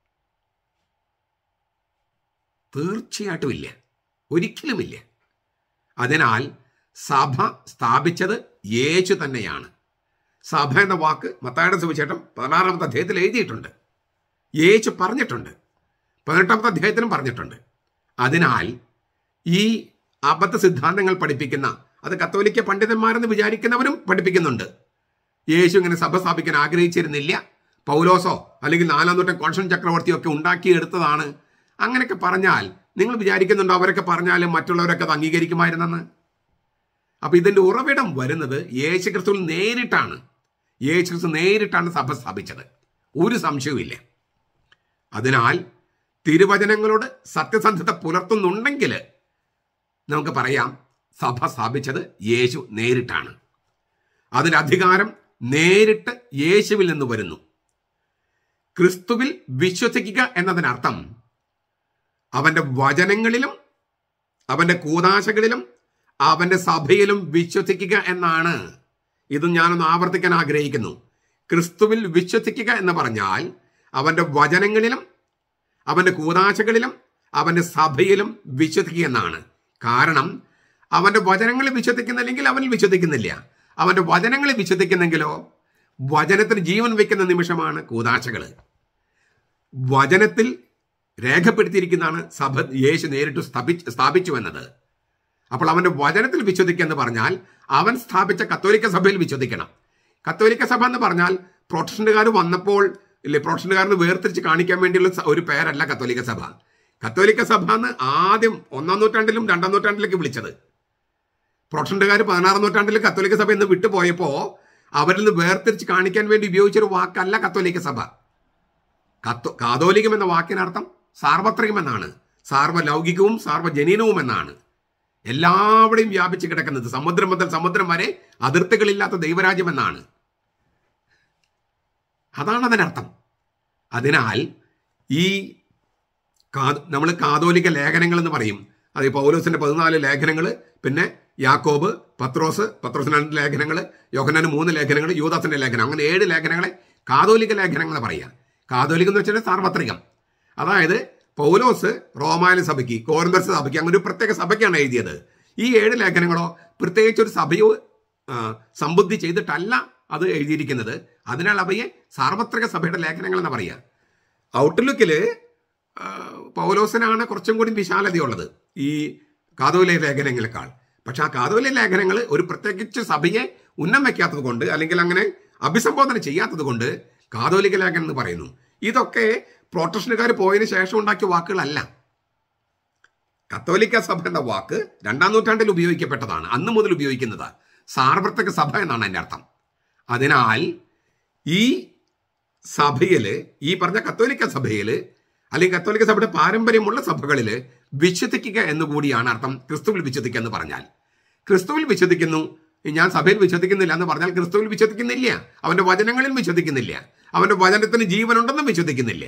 തീർച്ചയായിട്ടും ഇല്ല ഒരിക്കലുമില്ല അതിനാൽ സഭ സ്ഥാപിച്ചത് യേശു തന്നെയാണ് സഭ എന്ന വാക്ക് മത്തായുടെ സുവിശേഷം പതിനാറാമത്തെ അധ്യായത്തിൽ എഴുതിയിട്ടുണ്ട് യേശു പറഞ്ഞിട്ടുണ്ട് പതിനെട്ടാമത്തെ അധ്യായത്തിലും പറഞ്ഞിട്ടുണ്ട് അതിനാൽ ഈ അബദ്ധ സിദ്ധാന്തങ്ങൾ പഠിപ്പിക്കുന്ന അത് കത്തോലിക്ക പണ്ഡിതന്മാരെന്ന് വിചാരിക്കുന്നവരും പഠിപ്പിക്കുന്നുണ്ട് യേശു ഇങ്ങനെ സഭ സ്ഥാപിക്കാൻ ആഗ്രഹിച്ചിരുന്നില്ല പൗലോസോ അല്ലെങ്കിൽ നാലാം നൂറ്റം കോൺസ്റ്റൻ ചക്രവർത്തിയോ ഒക്കെ ഉണ്ടാക്കിയെടുത്തതാണ് അങ്ങനെയൊക്കെ പറഞ്ഞാൽ നിങ്ങൾ വിചാരിക്കുന്നുണ്ടോ അവരൊക്കെ പറഞ്ഞാലും മറ്റുള്ളവരൊക്കെ അത് അംഗീകരിക്കുമായിരുന്നെന്ന് അപ്പൊ ഇതിന്റെ ഉറവിടം വരുന്നത് യേശു ക്രിസ്തുവിൽ നേരിട്ടാണ് യേശു ക്രിസ്തു നേരിട്ടാണ് സഭ സ്ഥാപിച്ചത് ഒരു സംശയവുമില്ല അതിനാൽ തിരുവചനങ്ങളോട് സത്യസന്ധത പുലർത്തുന്നുണ്ടെങ്കിൽ നമുക്ക് പറയാം സഭ സ്ഥാപിച്ചത് യേശു നേരിട്ടാണ് അതിന്റെ അധികാരം നേരിട്ട് യേശുവിൽ നിന്ന് വരുന്നു ക്രിസ്തുവിൽ വിശ്വസിക്കുക എന്നതിനർത്ഥം അവന്റെ വചനങ്ങളിലും അവന്റെ കൂതാശകളിലും അവന്റെ സഭയിലും വിശ്വസിക്കുക എന്നാണ് ഇത് ഞാനൊന്ന് ആവർത്തിക്കാൻ ആഗ്രഹിക്കുന്നു ക്രിസ്തുവിൽ വിശ്വസിക്കുക എന്ന് പറഞ്ഞാൽ അവന്റെ വചനങ്ങളിലും അവന്റെ കൂതാശകളിലും അവന്റെ സഭയിലും വിശ്വസിക്കുക എന്നാണ് കാരണം അവന്റെ വചനങ്ങളിൽ വിശ്വസിക്കുന്നില്ലെങ്കിൽ അവനിൽ വിശ്വസിക്കുന്നില്ല അവന്റെ വചനങ്ങളിൽ വിശ്വസിക്കുന്നെങ്കിലോ വചനത്തിന് ജീവൻ വയ്ക്കുന്ന നിമിഷമാണ് കൂതാശകൾ വചനത്തിൽ രേഖപ്പെടുത്തിയിരിക്കുന്നതാണ് സഭ യേശു നേരിട്ട് സ്ഥാപി സ്ഥാപിച്ചു എന്നത് അപ്പോൾ അവന്റെ വചനത്തിൽ വിശ്വസിക്കുക എന്ന് പറഞ്ഞാൽ അവൻ സ്ഥാപിച്ച കത്തോലിക്ക സഭയിൽ വിശ്വസിക്കണം കത്തോലിക്ക സഭ എന്ന് പറഞ്ഞാൽ പ്രൊട്ടസ്റ്റന്റുകാർ വന്നപ്പോൾ ഇല്ലേ പ്രൊട്ടസ്റ്റന്റുകാരന് വേർതിരിച്ച് കാണിക്കാൻ വേണ്ടിയുള്ള സ- ഒരു പേരല്ല കത്തോലിക്ക സഭ കത്തോലിക്ക സഭ എന്ന് ആദ്യം ഒന്നാം നൂറ്റാണ്ടിലും രണ്ടാം നൂറ്റാണ്ടിലേക്ക് വിളിച്ചത് പ്രൊട്ടസ്റ്റന്റുകാർ പതിനാറാം നൂറ്റാണ്ടിൽ കത്തോലിക്ക സഭ എന്ന് വിട്ടുപോയപ്പോ അവരിൽ നിന്ന് വേർതിരിച്ച് കാണിക്കാൻ വേണ്ടി ഉപയോഗിച്ചൊരു വാക്കല്ല കത്തോലിക്ക സഭ കത്തോ കാതോലികം എന്ന വാക്കിനർത്ഥം സാർവത്രികം എന്നാണ് സാർവലൗകികവും സാർവജനീനവും എന്നാണ് എല്ലാവിടെയും വ്യാപിച്ച് കിടക്കുന്നത് സമുദ്രം മുതൽ സമുദ്രം വരെ അതിർത്തികളില്ലാത്ത ദൈവരാജ്യം എന്നാണ് അതാണ് അതിനർത്ഥം അതിനാൽ ഈ നമ്മൾ കാതോലിക ലേഖനങ്ങൾ എന്ന് പറയും അത് ഈ പൗലോസിന്റെ പതിനാല് ലേഖനങ്ങൾ പിന്നെ യാക്കോബ് പത്രോസ് പത്രോസിന്റെ രണ്ട് ലേഖനങ്ങൾ യോഹനാന് മൂന്ന് ലേഖനങ്ങൾ യൂദാസിന്റെ ലേഖനം അങ്ങനെ ഏഴ് ലേഖനങ്ങളെ കാതോലിക ലേഖനങ്ങൾ പറയുക കാതോലികം എന്ന് വെച്ചാൽ സാർവത്രികം അതായത് പൗലോസ് റോമാല സഭയ്ക്ക് കോരന്തർസ് സഭയ്ക്ക് അങ്ങനെ ഒരു പ്രത്യേക സഭയ്ക്കാണ് എഴുതിയത് ഈ ഏഴ് ലേഖനങ്ങളോ പ്രത്യേകിച്ച് ഒരു സഭയോ ആ, സംബുദ്ധി ചെയ്തിട്ടല്ല അത് എഴുതിയിരിക്കുന്നത് അതിനാൽ അവയെ സാർവത്രിക സഭയുടെ ലേഖനങ്ങൾ എന്ന് പറയുക ഔട്ട്ലുക്കില് ആ, പൗലോസിനാണ് കുറച്ചും കൂടി വിശാലതയുള്ളത് ഈ കാതോലിക ലേഖനങ്ങളെക്കാൾ പക്ഷെ ആ കാതോലിക ലേഖനങ്ങൾ ഒരു പ്രത്യേകിച്ച് സഭയെ ഉന്നം വയ്ക്കാത്തത് കൊണ്ട് അല്ലെങ്കിൽ അങ്ങനെ അഭിസംബോധന ചെയ്യാത്തത് കൊണ്ട് കാതോലിക ലേഖനം എന്ന് പറയുന്നു ഇതൊക്കെ പ്രൊട്ടക്ഷനുകാർ പോയതിനു ശേഷം ഉണ്ടാക്കിയ വാക്കുകളല്ല കത്തോലിക്ക സഭ എന്ന വാക്ക് രണ്ടാം നൂറ്റാണ്ടിൽ ഉപയോഗിക്കപ്പെട്ടതാണ് അന്ന് മുതൽ ഉപയോഗിക്കുന്നത് സാർവത്രിക സഭ എന്നാണ് എൻ്റെ അർത്ഥം അതിനാൽ ഈ സഭയിൽ ഈ പറഞ്ഞ കത്തോലിക്ക സഭയിൽ അല്ലെങ്കിൽ കത്തോലിക്ക സഭയുടെ പാരമ്പര്യമുള്ള സഭകളിൽ വിശ്വസിക്കുക എന്നുകൂടിയാണ് അർത്ഥം ക്രിസ്തുവിൽ വിശ്വസിക്കുക എന്ന് പറഞ്ഞാൽ ക്രിസ്തുവിൽ വിശ്വസിക്കുന്നു ഞാൻ സഭയിൽ വിശ്വസിക്കുന്നില്ല എന്ന് പറഞ്ഞാൽ ക്രിസ്തുവിൽ വിശ്വസിക്കുന്നില്ല അവന്റെ വചനങ്ങളിൽ വിശ്വസിക്കുന്നില്ല അവന്റെ വചനത്തിന് ജീവനുണ്ടെന്നും വിശ്വസിക്കുന്നില്ല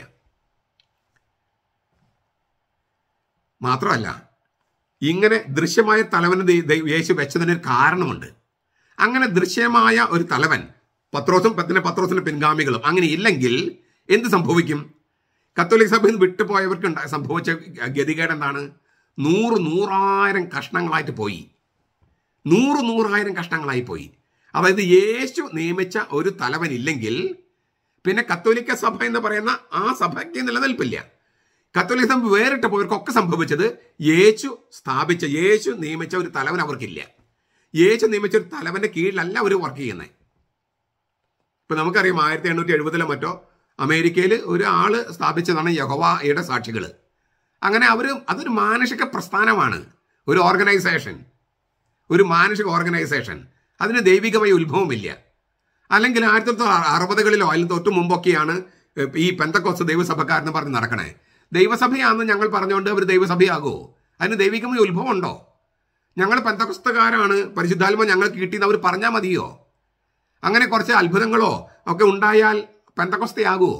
മാത്രമല്ല ഇങ്ങനെ ദൃശ്യമായ തലവന് ദൈ- ദൈ- യേശു വെച്ചതിനൊരു കാരണമുണ്ട് അങ്ങനെ ദൃശ്യമായ ഒരു തലവൻ പത്രോസും പത്തിന് പത്രോസിന്റെ പിൻഗാമികളും അങ്ങനെ ഇല്ലെങ്കിൽ എന്ത് സംഭവിക്കും കത്തോലിക് സഭയിൽ നിന്ന് വിട്ടുപോയവർക്ക് ഉണ്ടായ സംഭവിച്ച ഗതികേട് എന്താണ് നൂറ് നൂറായിരം കഷ്ണങ്ങളായിട്ട് പോയി നൂറ് നൂറായിരം കഷ്ണങ്ങളായി പോയി അതായത് യേശു നിയമിച്ച ഒരു തലവൻ ഇല്ലെങ്കിൽ പിന്നെ കത്തോലിക്ക സഭ എന്ന് പറയുന്ന ആ സഭയ്ക്ക് നിലനിൽപ്പില്ല കത്തോലിക്ക സഭ വേറിട്ട് പോയവർക്കൊക്കെ സംഭവിച്ചത് യേശു സ്ഥാപിച്ച യേശു നിയമിച്ച ഒരു തലവൻ അവർക്കില്ല യേശു നിയമിച്ച ഒരു തലവന്റെ കീഴിലല്ല അവർ വർക്ക് ചെയ്യുന്നത് ഇപ്പൊ നമുക്കറിയാം ആയിരത്തി എണ്ണൂറ്റി എഴുപതിലോ മറ്റോ അമേരിക്കയിൽ ഒരു ആള് സ്ഥാപിച്ചതാണ് യഹോവയുടെ സാക്ഷികൾ അങ്ങനെ അവർ അതൊരു മാനുഷിക പ്രസ്ഥാനമാണ് ഒരു ഓർഗനൈസേഷൻ ഒരു മാനുഷിക ഓർഗനൈസേഷൻ അതിന് ദൈവികമായ ഉത്ഭവമില്ല അല്ലെങ്കിൽ ആയിരത്തി തൊള്ളായിരത്തി അറുപതുകളിലോ അല്ലെങ്കിൽ തൊട്ട് മുമ്പൊക്കെയാണ് ഈ പെന്തക്കോസ് ദൈവസഭക്കാരെന്ന് പറഞ്ഞ് നടക്കണേ ദൈവസഭയാണെന്ന് ഞങ്ങൾ പറഞ്ഞുകൊണ്ട് അവർ ദൈവസഭയാകുമോ അതിന് ദൈവികമായ ഉത്ഭവം ഉണ്ടോ ഞങ്ങൾ പെന്തക്കോസ്തക്കാരാണ് പരിശുദ്ധാത്മ ഞങ്ങൾക്ക് കിട്ടിയെന്ന് അവർ പറഞ്ഞാൽ മതിയോ അങ്ങനെ കുറച്ച് അത്ഭുതങ്ങളോ ഒക്കെ ഉണ്ടായാൽ പെന്തക്കൊസ്തയാകുമോ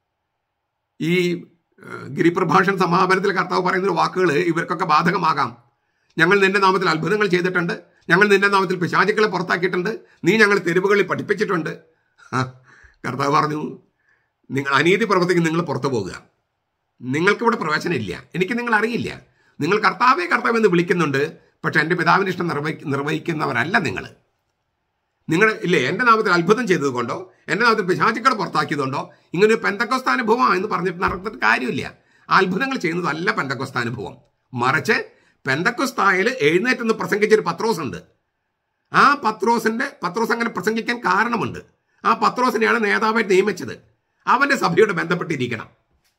ഈ ഏഹ്, ഗിരിപ്രഭാഷൺ സമാപനത്തിൽ കർത്താവ് പറയുന്ന വാക്കുകൾ ഇവർക്കൊക്കെ ബാധകമാകാം ഞങ്ങൾ നിന്റെ നാമത്തിൽ അത്ഭുതങ്ങൾ ചെയ്തിട്ടുണ്ട് ഞങ്ങൾ നിന്റെ നാമത്തിൽ പിശാചുക്കളെ പുറത്താക്കിയിട്ടുണ്ട് നീ ഞങ്ങൾ തെരുവുകളിൽ പഠിപ്പിച്ചിട്ടുണ്ട് ഹാ, കർത്താവ് പറഞ്ഞു നിങ്ങൾ അനീതി പ്രവർത്തിക്കുന്ന നിങ്ങൾ പുറത്തു പോകുക നിങ്ങൾക്കിവിടെ പ്രവേശനം ഇല്ല എനിക്ക് നിങ്ങൾ അറിയില്ല നിങ്ങൾ കർത്താവെ കർത്താവ് എന്ന് വിളിക്കുന്നുണ്ട് പക്ഷെ എൻ്റെ പിതാവിൻ്റെ ഇഷ്ടം നിർവഹി നിർവഹിക്കുന്നവരല്ല നിങ്ങൾ നിങ്ങൾ ഇല്ലേ എൻ്റെ നാമത്തിൽ അത്ഭുതം ചെയ്തതുകൊണ്ടോ എൻ്റെ നാമത്തിൽ പിശാചുക്കളെ പുറത്താക്കിയതുകൊണ്ടോ ഇങ്ങനെ ഒരു പെന്തക്കൊസ്ത അനുഭവം എന്ന് പറഞ്ഞിട്ട് നടന്നിട്ട് കാര്യമില്ല ആ അത്ഭുതങ്ങൾ ചെയ്യുന്നതല്ല പെന്തക്കൊസ്ത അനുഭവം മറിച്ച് പെന്തക്കൊസ്തായിൽ എഴുന്നേറ്റെന്ന് പ്രസംഗിച്ചൊരു പത്രോസ് ഉണ്ട് ആ പത്രോസിന്റെ പത്രോസ് അങ്ങനെ പ്രസംഗിക്കാൻ കാരണമുണ്ട് ആ പത്രോസിനെയാണ് നേതാവായിട്ട് നിയമിച്ചത് അവന്റെ സഭയോട് ബന്ധപ്പെട്ടിരിക്കണം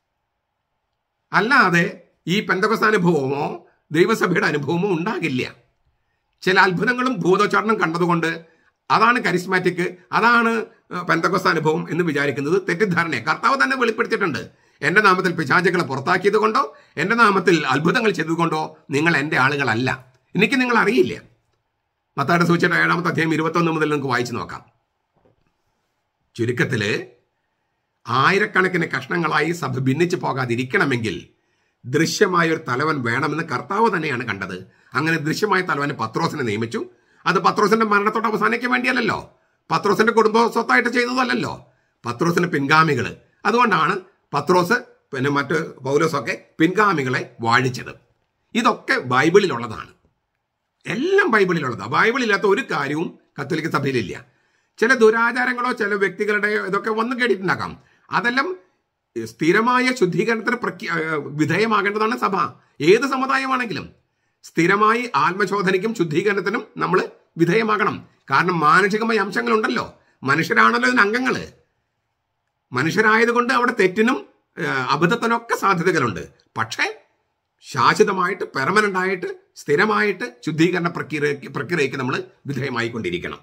അല്ലാതെ ഈ പെന്തക്കൊസ്ത അനുഭവമോ ദൈവസഭയുടെ അനുഭവമോ ഉണ്ടാകില്ല ചില അത്ഭുതങ്ങളും ഭൂതോച്ചാരണം കണ്ടതുകൊണ്ട് അതാണ് കരിസ്മാറ്റിക് അതാണ് പെന്തക്കൊസ്ത അനുഭവം എന്ന് വിചാരിക്കുന്നത് തെറ്റിദ്ധാരണയെ കർത്താവ് തന്നെ വെളിപ്പെടുത്തിയിട്ടുണ്ട് എൻ്റെ നാമത്തിൽ പിശാചുകളെ പുറത്താക്കിയത് കൊണ്ടോ എൻ്റെ നാമത്തിൽ അത്ഭുതങ്ങൾ ചെയ്തതുകൊണ്ടോ നിങ്ങൾ എൻ്റെ ആളുകളല്ല എനിക്ക് നിങ്ങൾ അറിയില്ല മത്തായുടെ സൂചിച്ച ഏഴാമത്തെ അധ്യായം ഇരുപത്തൊന്ന് മുതൽ നിങ്ങൾക്ക് വായിച്ചു നോക്കാം ചുരുക്കത്തില് ആയിരക്കണക്കിന് കഷ്ണങ്ങളായി സഭ ഭിന്നിച്ചു പോകാതിരിക്കണമെങ്കിൽ ദൃശ്യമായ ഒരു തലവൻ വേണമെന്ന് കർത്താവ് തന്നെയാണ് കണ്ടത് അങ്ങനെ ദൃശ്യമായ തലവന് പത്രോസിനെ നിയമിച്ചു അത് പത്രോസിന്റെ മരണത്തോട് അവസാനിക്കാൻ വേണ്ടിയല്ലല്ലോ പത്രോസിന്റെ കുടുംബ സ്വത്തായിട്ട് ചെയ്തതല്ലല്ലോ പത്രോസിന്റെ പിൻഗാമികള് അതുകൊണ്ടാണ് പത്രോസ് പിന്നെ മറ്റ് പൗലോസൊക്കെ പിൻഗാമികളെ വാഴിച്ചത് ഇതൊക്കെ ബൈബിളിലുള്ളതാണ് എല്ലാം ബൈബിളിലുള്ളതാണ് ബൈബിളില്ലാത്ത ഒരു കാര്യവും കത്തോലിക്ക സഭയിലില്ല ചില ദുരാചാരങ്ങളോ ചില വ്യക്തികളുടെ ഇതൊക്കെ വന്നു കേട്ടിട്ടുണ്ടാക്കാം അതെല്ലാം സ്ഥിരമായ ശുദ്ധീകരണത്തിന് പ്രഖ്യ ഏഹ് വിധേയമാകേണ്ടതാണ് സഭ ഏത് സമുദായമാണെങ്കിലും സ്ഥിരമായി ആത്മശോധനയ്ക്കും ശുദ്ധീകരണത്തിനും നമ്മൾ വിധേയമാകണം കാരണം മാനസികമായ അംശങ്ങളുണ്ടല്ലോ മനുഷ്യരാണല്ലോ ഇതിന് അംഗങ്ങള് മനുഷ്യരായതുകൊണ്ട് അവിടെ തെറ്റിനും ഏഹ് അബദ്ധത്തിനൊക്കെ സാധ്യതകളുണ്ട് പക്ഷേ ശാശ്വതമായിട്ട് പെർമനന്റ് ആയിട്ട് സ്ഥിരമായിട്ട് ശുദ്ധീകരണ പ്രക്രിയയ്ക്ക് പ്രക്രിയയ്ക്ക് നമ്മൾ വിധേയമായിക്കൊണ്ടിരിക്കണം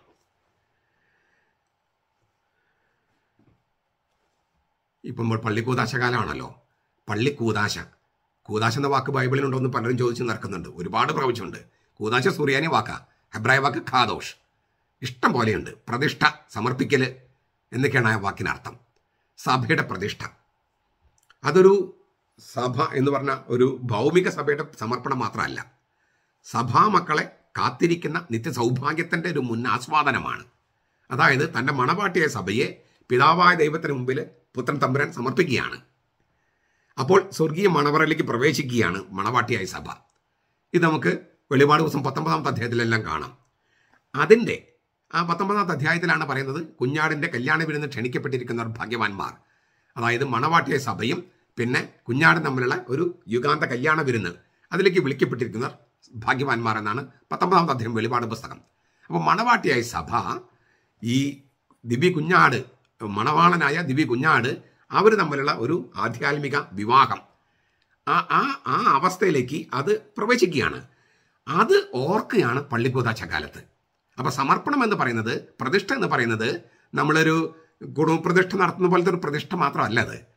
ഇപ്പം നമ്മൾ പള്ളിക്കൂതാശ കാലമാണല്ലോ പള്ളിക്കൂതാശ കൂതാശ എന്ന വാക്ക് ബൈബിളിലുണ്ടോ എന്ന് പലരും ചോദിച്ച് നടക്കുന്നുണ്ട് ഒരുപാട് പ്രാവശ്യമുണ്ട് കൂതാശ സുറിയാനി വാക്ക ഹെബ്രായ വാക്ക് ഖാദോഷ് ഇഷ്ടം പോലെയുണ്ട് പ്രതിഷ്ഠ സമർപ്പിക്കല് എന്നൊക്കെയാണ് ആ വാക്കിനർത്ഥം സഭയുടെ പ്രതിഷ്ഠ അതൊരു സഭ എന്ന് പറഞ്ഞ ഒരു ഭൗമിക സഭയുടെ സമർപ്പണം മാത്രമല്ല സഭാമക്കളെ കാത്തിരിക്കുന്ന നിത്യസൗഭാഗ്യത്തിൻ്റെ ഒരു മുന്നാസ്വാദനമാണ് അതായത് തൻ്റെ മണവാട്ടിയായ സഭയെ പിതാവായ ദൈവത്തിന് മുമ്പിൽ പുത്രൻ തമ്പുരാൻ സമർപ്പിക്കുകയാണ് അപ്പോൾ സ്വർഗീയ മണവറയിലേക്ക് പ്രവേശിക്കുകയാണ് മണവാട്ടിയായ സഭ ഇത് നമുക്ക് വെളിപാട് ദിവസം പത്തൊമ്പതാമത്തെ അധ്യായത്തിലെല്ലാം കാണാം അതിൻ്റെ ആ പത്തൊമ്പതാമത്തെ അധ്യായത്തിലാണ് പറയുന്നത് കുഞ്ഞാടിൻ്റെ കല്യാണ വിരുന്ന് ക്ഷണിക്കപ്പെട്ടിരിക്കുന്നവർ ഭാഗ്യവാന്മാർ അതായത് മണവാട്ടിയായ സഭയും പിന്നെ കുഞ്ഞാടും തമ്മിലുള്ള ഒരു യുഗാന്ത കല്യാണ വിരുന്ന് അതിലേക്ക് വിളിക്കപ്പെട്ടിരിക്കുന്നവർ ഭാഗ്യവാന്മാർ എന്നാണ് പത്തൊമ്പതാമത്തെ അധ്യായം വെളിപാട് പുസ്തകം അപ്പോൾ മണവാട്ടിയായ സഭ ഈ ദിവ്യ കുഞ്ഞാട് മണവാളനായ ദിവ്യ കുഞ്ഞാട് അവർ തമ്മിലുള്ള ഒരു ആധ്യാത്മിക വിവാഹം ആ ആ ആ അവസ്ഥയിലേക്ക് അത് പ്രവേശിക്കുകയാണ് അത് ഓർക്കുകയാണ് പള്ളിക്കൂതാശ കാലത്ത് അപ്പൊ സമർപ്പണം എന്ന് പറയുന്നത് പ്രതിഷ്ഠ എന്ന് പറയുന്നത് നമ്മളൊരു കുടുംബപ്രതിഷ്ഠ നടത്തുന്ന പോലത്തെ ഒരു പ്രതിഷ്ഠ മാത്രമല്ല അത്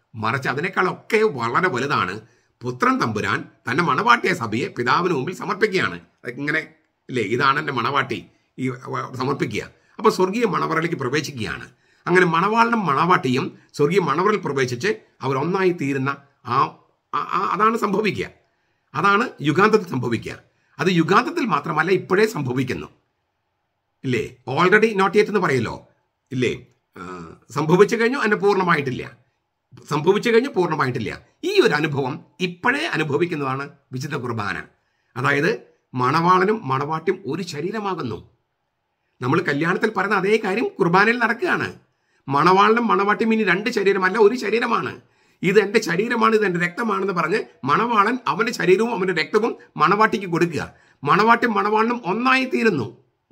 മറിച്ച് അതിനേക്കാളൊക്കെ വളരെ വലുതാണ് പുത്രൻ തമ്പുരാൻ തന്റെ മണവാട്ടിയ സഭയെ പിതാവിന് മുമ്പിൽ സമർപ്പിക്കുകയാണ് ഇങ്ങനെ ഇല്ലേ ഇതാണ് എൻ്റെ മണവാട്ടി ഈ വ- സമർപ്പിക്കുക അപ്പോൾ സ്വർഗീയ മണവറയിലേക്ക് പ്രവേശിക്കുകയാണ് അങ്ങനെ മണവാളനും മണവാട്ടിയും സ്വർഗീയ മണവറിൽ പ്രവേശിച്ച് അവർ ഒന്നായി തീരുന്ന ആ ആ- ആ- അതാണ് സംഭവിക്കുക അതാണ് യുഗാന്തത്തിൽ സംഭവിക്കുക അത് യുഗാന്തത്തിൽ മാത്രമല്ല ഇപ്പോഴേ സംഭവിക്കുന്നു ഇല്ലേ ഓൾറെഡി നോട്ട് യെറ്റ് എന്ന് പറയല്ലോ ഇല്ലേ ആ, സംഭവിച്ചു കഴിഞ്ഞു അതിന് പൂർണ്ണമായിട്ടില്ല സംഭവിച്ചു കഴിഞ്ഞു പൂർണ്ണമായിട്ടില്ല ഈ ഒരു അനുഭവം ഇപ്പോഴേ അനുഭവിക്കുന്നതാണ് വിശുദ്ധ കുർബാന അതായത് മണവാളനും മണവാട്ടിയും ഒരു ശരീരമാകുന്നു നമ്മൾ കല്യാണത്തിൽ പറയുന്ന അതേ കാര്യം കുർബാനയിൽ നടക്കുകയാണ് മണവാളനും മണവാട്ടിയും ഇനി രണ്ട് ശരീരമല്ല ഒരു ശരീരമാണ് ഇത് എൻ്റെ ശരീരമാണ് ഇത് എൻ്റെ രക്തമാണെന്ന് പറഞ്ഞ് മണവാളൻ അവൻ്റെ ശരീരവും അവൻ്റെ രക്തവും മണവാട്ടിക്ക് കൊടുക്കുക മണവാട്ടിയും മണവാളനും ഒന്നായി തീരുന്നു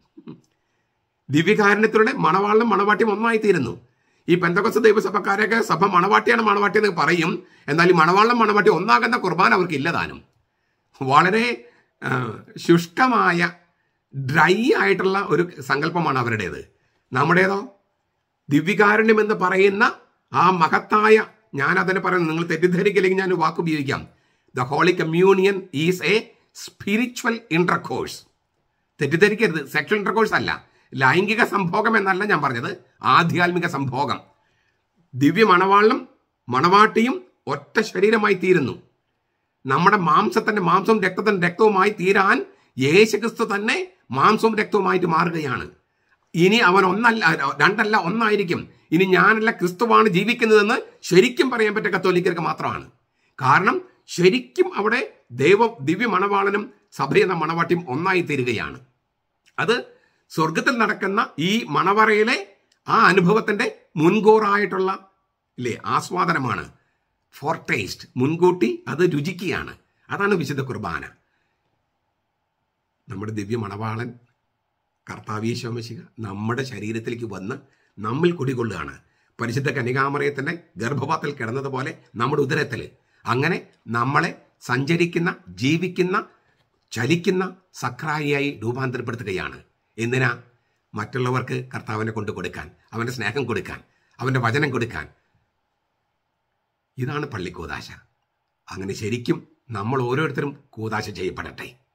ദിവ്യകാരുണ്യത്തിലൂടെ മണവാളിനും മണവാട്ടിയും ഒന്നായി തീരുന്നു ഈ പെന്തകൊസ്ത ദൈവസഭക്കാരൊക്കെ സഭ മണവാട്ടിയാണ് മണവാട്ടി എന്ന് പറയും എന്നാൽ ഈ മണവാളിനും മണവാട്ടി ഒന്നാകുന്ന കുർബാന അവർക്ക് ഇല്ലതാനും വളരെ ആ, ശുഷ്കമായ ഡ്രൈ ആയിട്ടുള്ള ഒരു സങ്കല്പമാണ് അവരുടേത് നമ്മുടേതോ ദിവ്യകാരുണ്യം എന്ന് പറയുന്ന ആ മഹത്തായ ഞാൻ അതിനെ പറയുന്നത് നിങ്ങൾ തെറ്റിദ്ധരിക്കില്ലെങ്കിൽ ഞാൻ ഒരു വാക്ക് ഉപയോഗിക്കാം the holy communion is a spiritual intercourse തെറ്റിദ്ധരിക്കരുത് സെക്ഷൽ ഇന്റർകോഴ്സ് അല്ല ലൈംഗിക സംഭോഗം എന്നല്ല ഞാൻ പറഞ്ഞത് ആധ്യാത്മിക സംഭോഗം ദിവ്യ മണവാളിനും മണവാട്ടിയും ഒറ്റ ശരീരമായി തീരുന്നു നമ്മുടെ മാംസത്തിന്റെ മാംസവും രക്തത്തിന്റെ രക്തവുമായി തീരാൻ യേശുക്രിസ്തു തന്നെ മാംസവും രക്തവുമായിട്ട് മാറുകയാണ് ഇനി അവൻ ഒന്നല്ല രണ്ടല്ല ഒന്നായിരിക്കും ഇനി ഞാനല്ല ക്രിസ്തുവാണ് ജീവിക്കുന്നതെന്ന് ശരിക്കും പറയാൻ പറ്റിയ കത്തോലിക്കർക്ക് മാത്രമാണ് കാരണം ശരിക്കും അവിടെ ദൈവ ദിവ്യ മണവാളനും സഭയെന്ന മണവാട്ടിയും ഒന്നായി തീരുകയാണ് അത് സ്വർഗത്തിൽ നടക്കുന്ന ഈ മണവറയിലെ ആ അനുഭവത്തിന്റെ മുൻകൂറായിട്ടുള്ള ഇല്ലേ ആസ്വാദനമാണ് ഫോർ ടേസ്റ്റ് മുൻകൂട്ടി അത് രുചിക്കുകയാണ് അതാണ് വിശുദ്ധ കുർബാന നമ്മുടെ ദിവ്യ മണവാളൻ കർത്താവീശോമശിക നമ്മുടെ ശരീരത്തിലേക്ക് വന്ന് നമ്മിൽ കുടികൊള്ളുകയാണ് പരിശുദ്ധ കന്യകാമറയത്തിന്റെ ഗർഭപാത്തിൽ കിടന്നതുപോലെ നമ്മുടെ ഉദരത്തിൽ അങ്ങനെ നമ്മളെ സഞ്ചരിക്കുന്ന ജീവിക്കുന്ന ചലിക്കുന്ന സക്രായിയായി രൂപാന്തരപ്പെടുത്തുകയാണ് എന്തിനാ മറ്റുള്ളവർക്ക് കർത്താവിനെ കൊണ്ട് കൊടുക്കാൻ അവന്റെ സ്നേഹം കൊടുക്കാൻ അവന്റെ വചനം കൊടുക്കാൻ ഇതാണ് പള്ളിക്കൂതാശ അങ്ങനെ ശരിക്കും നമ്മൾ ഓരോരുത്തരും കൂതാശ ചെയ്യപ്പെടട്ടെ